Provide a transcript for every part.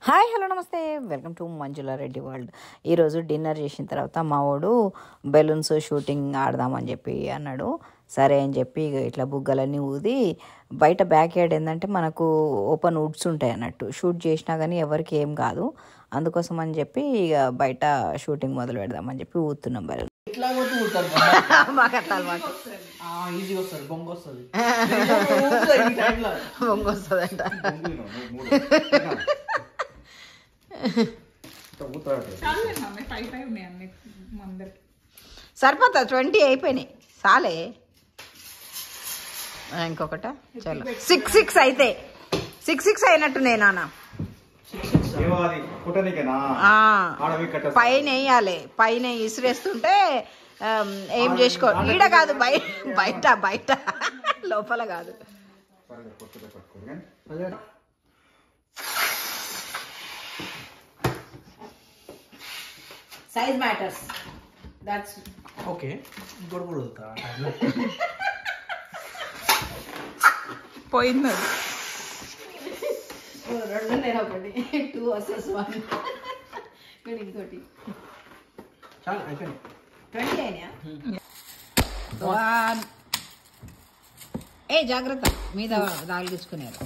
Hi hello నమస్తే welcome to Manjula Reddy world ఈరోజు dinner చేసిన తర్వాత మా వాడు బెలూన్స్ షూటింగ్ ఆడదామని చెప్పి అన్నాడు సరే అని చెప్పి ఇక ఇట్లా బుగ్గలన్నీ ఊది బయట బ్యాక్ యార్డ్ ఏంటంటే మనకు ఓపెన్ వుడ్స్ ఉంటాయి అన్నట్టు షూట్ చేసినా కానీ ఎవరికి ఏం కాదు అందుకోసం అని చెప్పి ఇక బయట షూటింగ్ మొదలు పెడదామని చెప్పి ఊతున్నాం బెలూన్ ఇట్లా కొట్టి ఊతారు మాకు అట్లా అలవాటు ఈజీగా వస్తుంది బొంగ వస్తుంది బొంగు వస్తుందంట ఫైవ్ ఫైవ్ ఉన్నాయి అన్ని అందరికి సరిపోతా ట్వంటీ అయిపోయినాయి చాలే ఆ, ఇంకొకట చలో సిక్స్ సిక్స్ అయితే సిక్స్ సిక్స్ అయినట్టున్నాయి నాన్న ఏమో అది కుట్టనికేనా ఆ, ఆడవి కట్ట పైన వేయాలి పైన ఇసిరేస్తుంటే ఆమ్, ఏం చేసుకో ఈడ కాదు బయట బయట బయట లోపల కాదు సైజ్ మ్యాటర్స్ దట్స్ ఓకే ఇంకోటి కూడా వదులుతా పోయింది అది రెండు నేను ఒకటి టూ వర్సెస్ వన్ ఇక్కడ ఇంకోటి చాలు అయిపోయింది ట్వంటీ అయినా వన్ ఏ జాగ్రత్త మీద దాగిలించుకున్నారు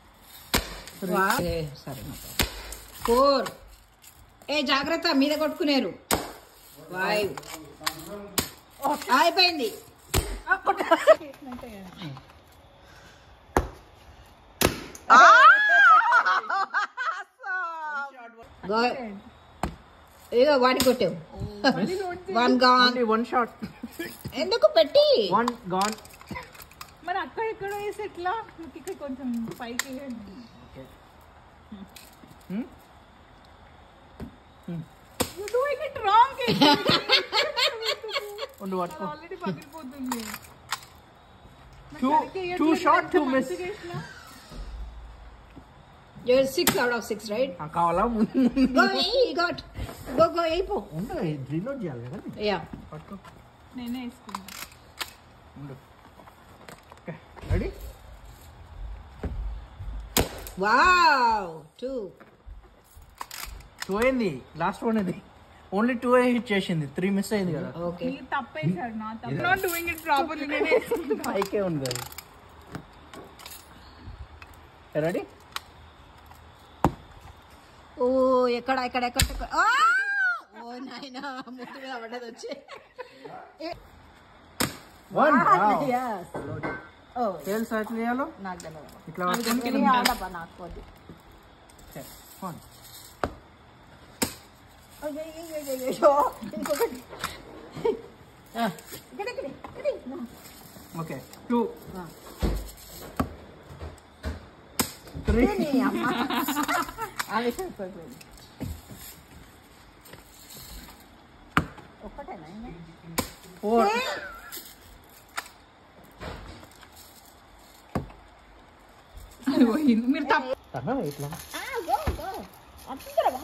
సరే ఫోర్ ఏ జాగ్రత్త మీద కొట్టుకునేరు ఫైవ్ అయిపోయింది ఆ! గో- ఇదిగో వాడి కొట్టావు వన్ గాన్ వన్ షాట్ ఎందుకు పెట్టి వన్ గాన్ మరి అక్కడ ఇక్కడ వేసి ఎట్లా మీకు ఇక్కడ కొంచెం పైకి వేయండి. You doing it wrong, Keshi. ఉండు పట్టుకో Already పగిలిపోతుంది two two shot two miss six out of six right కావాలా గో గాట్ గో గో అయిపో ఉంటుంది రీలోడ్ చేయాలి కదా యా పట్టుకో నేనే వేసుకున్నా ఉండు okay ready wow two two అయింది లాస్ట్ వన్ ఇది ఓన్లీ టూ హిట్ చేసింది త్రీ మిస్ అయింది కదా ఓకే మీరు తప్పేశాడు నా తప్పు నాట్ డూయింగ్ ఇట్ ప్రాపర్లీ నేనే వేసుకున్నా పైకే ఉంది అది రెడీ ఓ ఎక్కడ ఎక్కడ ఎక్కడ ఎక్కడ? ఆ! ఓ నాయనా ముట్టు మీద పడ్డది వచ్చి వన్ Yes. ఓ టేల్స్ ఎట్లా చేయాలో నాకు తెలియదు ఇట్లా ఇది ఆడబ్బా నాకు కొద్ది వన్ అయ్యో ఇంకొకటి ఆ, ఇక్కడ ఇక్కడ ఇక్కడ ఓకే టూ ఆ. త్రీ నీ అమ్మ ఆవేశం ఎక్కువైపోయింది ఒక్కటేనా ఇంకా? ఫోర్ పోయింది. మీరు తప్పు తగ్గవా ఇట్లా ఆ, go, go. అత్తుకురావా?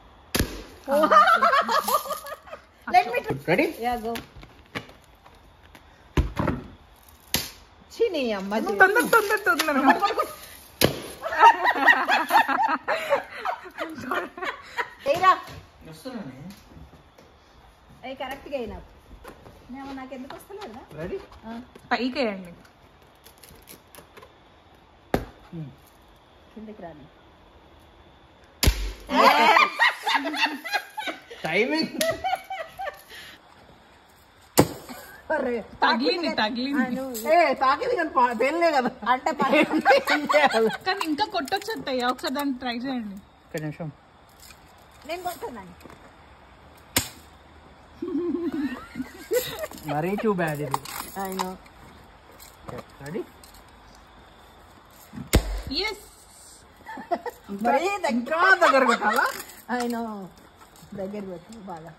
Let me try. Ready Yeah, go. ఛీ, నీ అమ్మ జీవితం. తొందర తొందర తొందర ఏయ్రా. వస్తున్నాను ఏయ్, correct గా అయినా మేము నాకు ఎందుకు వస్తలేదా రెడీ పైకి వేయండి కిందకి రాని టైమింగ్ తగిలింది తగిలింది ఏ తాకింది కానీ పా- తేలలే కదా అంటే పై- ఏం చేయాలి? కానీ ఇంకా కొట్టొచ్చు అత్తయ్య ఒకసారి దాన్ని ట్రై చేయండి ఒక్క నిమిషం నేను కొట్టున్నాను మరీ టూ బ్యాడ్ ఇది ఆయన రెడీ ఎస్ మరీ దగ్గర ఇంకా దగ్గర కొట్టాలా ఆయన దగ్గర పెట్టు బాగా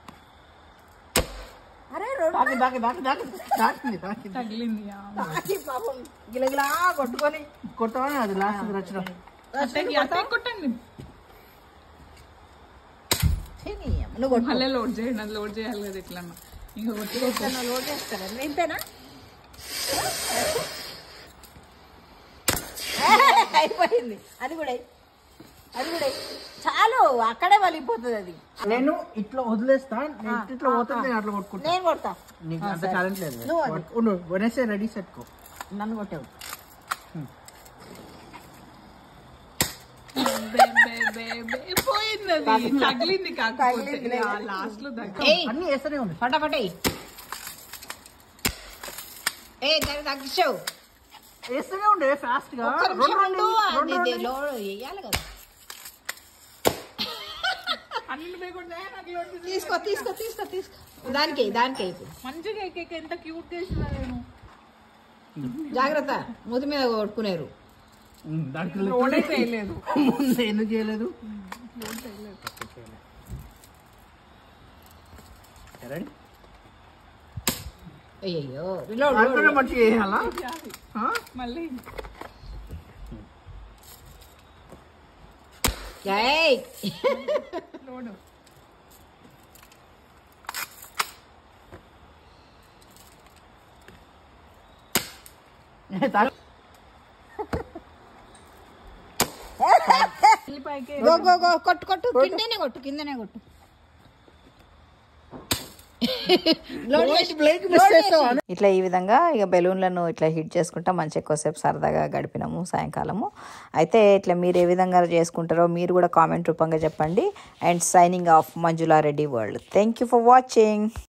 అరే రెండు తాకి తాకి తాకి తాకి తాకింది తాకింది తగిలింది ఆ. తాకి పాపం గిలగిలా కొట్టుకొని కొట్టమని అది లాస్ట్ రచన అత్తయ్య అత్తయ్య కొట్టండి ఛీ, నీ అమ్మ. నువ్వు కొట్టు మళ్ళీ లోడ్ చేయండి అది లోడ్ చేయాలి కదా ఇట్లా ఇంకా కొట్టుకో ఎట్లన్నా లోడ్ చేస్తారా ఇంతేనా అయిపోయింది అది కూడా అయ్యి. అది కూడా అయ్యి. చాలు అక్కడే వలిగిపోతుంది అది నేను ఇట్లా వదిలేస్తా నేను ఇట్లా పోతుంది నేను అట్లా కొట్టుకుంటా నేను కొడతా నీకు అంత టాలెంట్ లేదు నువ్వు అది. కొట్టు- ఉండు వనేసే రెడీ సెట్కో నన్ను కొట్టావు పోయింది అది తగిలింది కాకపోతే లాస్ట్ లో దగ్గర ఏయ్ అన్ని వేస్తూనే ఉంది ఫటాఫట్ ఎయ్. ఏ దాన్ని తగ్గించావు వేస్తూనే ఉండే ఫాస్ట్ గా ఒక్క రెండు నిమిషం రెండు ఉండు. అది రెండు ఇది లోడ్ వేయాలి కదా అన్ని లేకుండా నాకు లోటు ఉంది. తీసుకో తీసుకో తీసుకో తీసుకో దానికి దానికి ఇప్పుడు మంచిగా ఎక్కేక ఎంత క్యూట్ చేసిన నేను జాగ్రత్త ముది మీద కొట్టుకునేరు ఉమ్, దానికి లోడే చేయలేదు ముందు ఎందుకు చేయలేదు రెడీ అయ్యో రిలోడ్ దాంట్లోనే మంచిగా వేయాలా ఆ? మళ్ళీ ఏయ్ లోడు పైకి గో గో గో కొట్టు కొట్టు కిందనే కొట్టు కిందనే కొట్టు లోడ్ చేసి- బ్లేడ్ మిస్ చేస్తావా ఇట్లా ఈ విధంగా ఇక బెలూన్లను ఇట్లా హిట్ చేసుకుంటా మంచి ఎక్కువసేపు సరదాగా గడిపినాము సాయంకాలము అయితే ఇట్లా మీరు ఏ విధంగా చేసుకుంటారో మీరు కూడా కామెంట్ రూపంగా చెప్పండి and signing off Manjula Reddy world thank you for watching